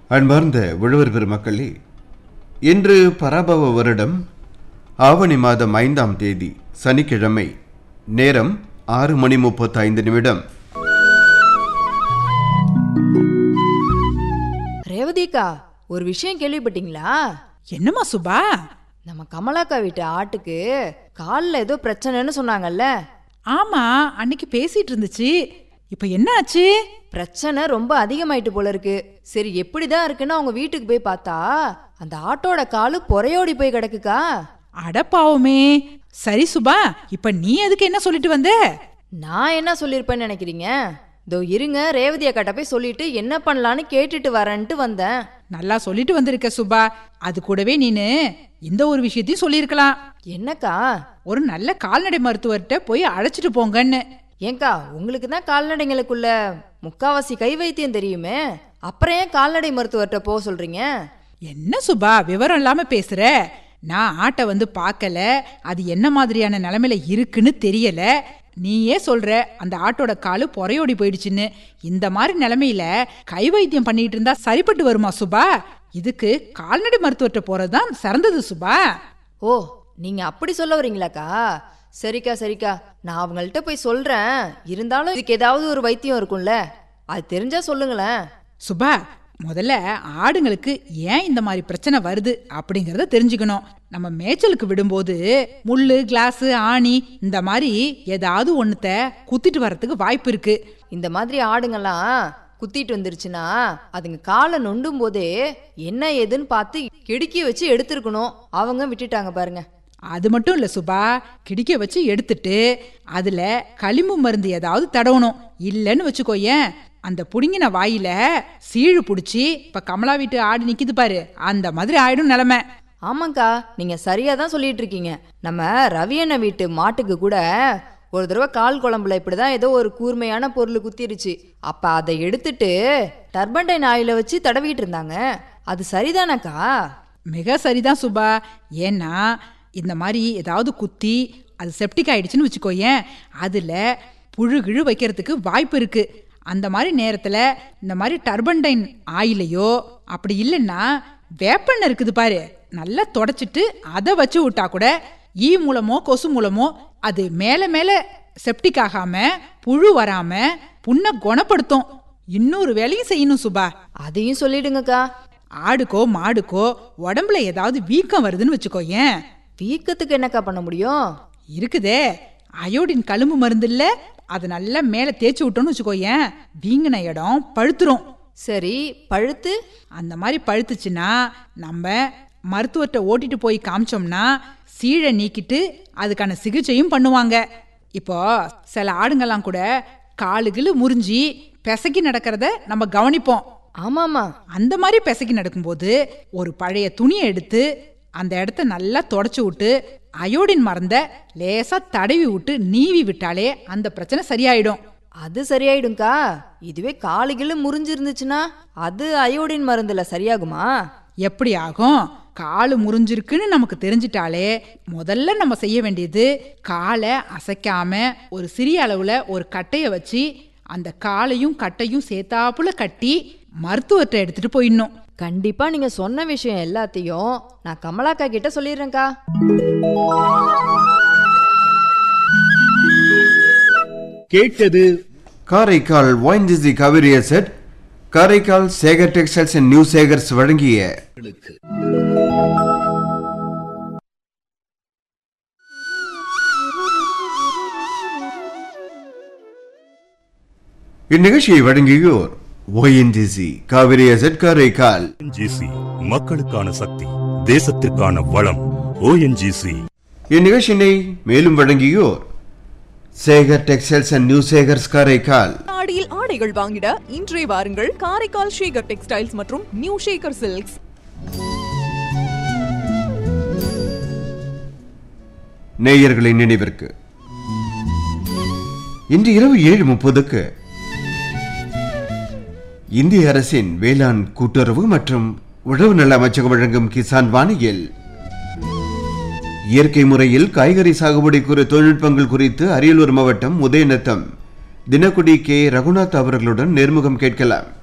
அன்பார்ந்த உழவர் பெருமக்களே இன்று பராபவ வருடம் ஆவணி மாதம் ஐந்தாம் தேதி சனிக்கிழமை நேரம் ஆறு மணி முப்பத்தைந்து நிமிடம் ரேவதிக்கா ஒரு விஷயம் கேள்விப்பட்டீங்களா என்னம்மா சுபா நம்ம கமலாக்கா வீட்டு ஆட்டுக்கு காலில் ஏதோ பிரச்சனைன்னு சொன்னாங்கல்ல ஆமா அன்னைக்கு பேசிட்டு இருந்துச்சு இப்ப என்ன ஆச்சு பிரச்சனை ரொம்ப அதிகமாயிட்டு போல இருக்கு சரி எப்படிதான் இருக்குன்னு அவங்க வீட்டுக்கு போய் பார்த்தா அந்த ஆட்டோட காலு பொறையோடி போய் கிடக்குக்கா அடப்பாவுமே சரி சுபா இப்ப நீ அதுக்கு என்ன சொல்லிட்டு வந்த நான் என்ன சொல்லியிருப்பேன்னு நினைக்கிறீங்க இதோ இருங்க ரேவதி அக்காட்ட போய் சொல்லிட்டு என்ன பண்ணலான்னு கேட்டுட்டு வரேன்ட்டு வந்தேன் நல்லா சொல்லிட்டு வந்திருக்க சுபா அது கூடவே நீனு இந்த ஒரு விஷயத்தையும் சொல்லியிருக்கலாம் என்னக்கா ஒரு நல்ல கால்நடை மருத்துவர்கிட்ட போய் அழைச்சிட்டு போங்கன்னு ஏங்கா உங்களுக்கு தான் கால்நடைங்களுக்குள்ள முக்காவாசி கை வைத்தியம் தெரியுமே அப்புறம் ஏன் கால்நடை மருத்துவர்கிட்ட போக சொல்றீங்க என்ன சுபா விவரம் இல்லாம பேசுற நான் ஆட்டை வந்து பார்க்கல அது என்ன மாதிரியான நிலைமையில இருக்குன்னு தெரியல நீயே சொல்ற அந்த ஆட்டோட காலு பொறையோடி போயிடுச்சுன்னு இந்த மாதிரி நிலைமையில கை வைத்தியம் பண்ணிட்டு இருந்தா சரிப்பட்டு வருமா சுபா இதுக்கு கால்நடை மருத்துவர்கிட்ட போறதுதான் சிறந்தது சுபா ஓ நீங்க அப்படி சொல்ல வரீங்களாக்கா சரிக்கா சரிக்கா நான் அவங்கள்ட்ட போய் சொல்றேன் இருந்தாலும் இதுக்கு ஏதாவது ஒரு வைத்தியம் இருக்கும்ல அது தெரிஞ்சா சொல்லுங்களேன் சுபா முதல்ல ஆடுங்களுக்கு ஏன் இந்த மாதிரி பிரச்சனை வருது அப்படிங்கறத தெரிஞ்சுக்கணும் நம்ம மேய்ச்சலுக்கு விடும்போது முள்ளு கிளாஸ் ஆணி இந்த மாதிரி ஏதாவது ஒண்ணுத்த குத்திட்டு வர்றதுக்கு வாய்ப்பு இருக்கு இந்த மாதிரி ஆடுங்கெல்லாம் குத்திட்டு வந்துருச்சுன்னா அதுங்க காலை நொண்டும் போதே என்ன ஏதுன்னு பார்த்து கிடுக்கி வச்சு எடுத்திருக்கணும் அவங்க விட்டுட்டாங்க பாருங்க அது மட்டும் இல்ல சுபா கிடிக்க வச்சு எடுத்துட்டு அதுல களிம்பு மருந்து ஏதாவது தடவணும் இல்லைன்னு வச்சுக்கோயேன் அந்த புடுங்கின வாயில சீழு புடிச்சு இப்ப கமலா வீட்டு ஆடு நிக்குது பாரு அந்த மாதிரி ஆயிடும் நிலைமை ஆமாக்கா நீங்க சரியா தான் சொல்லிட்டு இருக்கீங்க நம்ம ரவி அண்ணன் வீட்டு மாட்டுக்கு கூட ஒரு தடவை கால் குழம்புல இப்படிதான் ஏதோ ஒரு கூர்மையான பொருள் குத்திருச்சு அப்ப அதை எடுத்துட்டு டர்பண்டைன் ஆயில வச்சு தடவிட்டு இருந்தாங்க அது சரிதானக்கா மிக சரிதான் சுபா ஏன்னா இந்த மாதிரி ஏதாவது குத்தி அது செப்டிக் ஆயிடுச்சுன்னு வச்சுக்கோயேன் அதில் புழு கிழு வைக்கிறதுக்கு வாய்ப்பு இருக்கு அந்த மாதிரி நேரத்தில் இந்த மாதிரி டர்பண்டைன் ஆயிலையோ அப்படி இல்லைன்னா வேப்பெண்ணெய் இருக்குது பாரு நல்லா தொடச்சிட்டு அதை வச்சு விட்டா கூட ஈ மூலமோ கொசு மூலமோ அது மேலே மேலே செப்டிக் ஆகாம புழு வராம புண்ணை குணப்படுத்தும் இன்னொரு வேலையும் செய்யணும் சுபா அதையும் சொல்லிடுங்கக்கா ஆடுக்கோ மாடுக்கோ உடம்புல ஏதாவது வீக்கம் வருதுன்னு வச்சுக்கோயேன் வீக்கத்துக்கு என்னக்கா பண்ண முடியும் இருக்குதே அயோடின் கழும்பு மருந்து இல்ல அதை நல்லா மேலே தேய்ச்சி விட்டோம்னு வச்சுக்கோயேன் வீங்கின இடம் பழுத்துரும் சரி பழுத்து அந்த மாதிரி பழுத்துச்சுன்னா நம்ம மருத்துவர்கிட்ட ஓட்டிட்டு போய் காமிச்சோம்னா சீழை நீக்கிட்டு அதுக்கான சிகிச்சையும் பண்ணுவாங்க இப்போ சில ஆடுங்கெல்லாம் கூட காலுகிலு முறிஞ்சி பிசக்கி நடக்கிறத நம்ம கவனிப்போம் ஆமாமா அந்த மாதிரி பிசைக்கி நடக்கும்போது ஒரு பழைய துணியை எடுத்து அந்த இடத்த நல்லா தொடச்சி விட்டு அயோடின் மருந்த லேசா தடவி விட்டு நீவி விட்டாலே அந்த பிரச்சனை சரியாயிடும் அது சரியாயிடும்க்கா இதுவே காலுகில முறிஞ்சிருந்துச்சுன்னா அது அயோடின் மருந்துல சரியாகுமா எப்படி ஆகும் காலு முறிஞ்சிருக்குன்னு நமக்கு தெரிஞ்சிட்டாலே முதல்ல நம்ம செய்ய வேண்டியது காலை அசைக்காம ஒரு சிறிய அளவுல ஒரு கட்டைய வச்சு அந்த காலையும் கட்டையும் சேர்த்தாப்புல கட்டி மருத்துவர்கிட்ட எடுத்துட்டு போயிடணும் கண்டிப்பா நீங்க சொன்ன விஷயம் எல்லாத்தையும் நான் கமலாக்கா கிட்ட சொல்லிடுறேன்க்கா கேட்டது Karaikal O N G C Cauvery asset Karaikal Sekar textiles and new Sekars வழங்கிய இந்நிகழ்ச்சியை வழங்கியோர் O N G C Cauvery asset Karaikal O N G C மக்களுக்கான சக்தி தேசத்திற்கான வளம் ஓஎன்ஜிசி இந்நிகழ்ச்சியினை மேலும் வழங்கியோர் Sekar textiles and new Sekars Karaikal ஆடியில் ஆடைகள் வாங்கிட இன்றே வாருங்கள் காரைக்கால் ஷேகர் டெக்ஸ்டைல்ஸ் மற்றும் நியூ ஷேகர் சில்க்ஸ் நேயர்களின் நினைவிற்கு இன்று இரவு ஏழு முப்பதுக்கு இந்திய அரசின் வேளாண் கூட்டுறவு மற்றும் உழவு நல அமைச்சகம் வழங்கும் கிசான் வாணியில் இயற்கை முறையில் காய்கறி சாகுபடி குறி தொழில்நுட்பங்கள் குறித்து அரியலூர் மாவட்டம் உதயநத்தம் தினக்குடி கே ரகுநாத் அவர்களுடன் நேர்முகம் கேட்கலாம்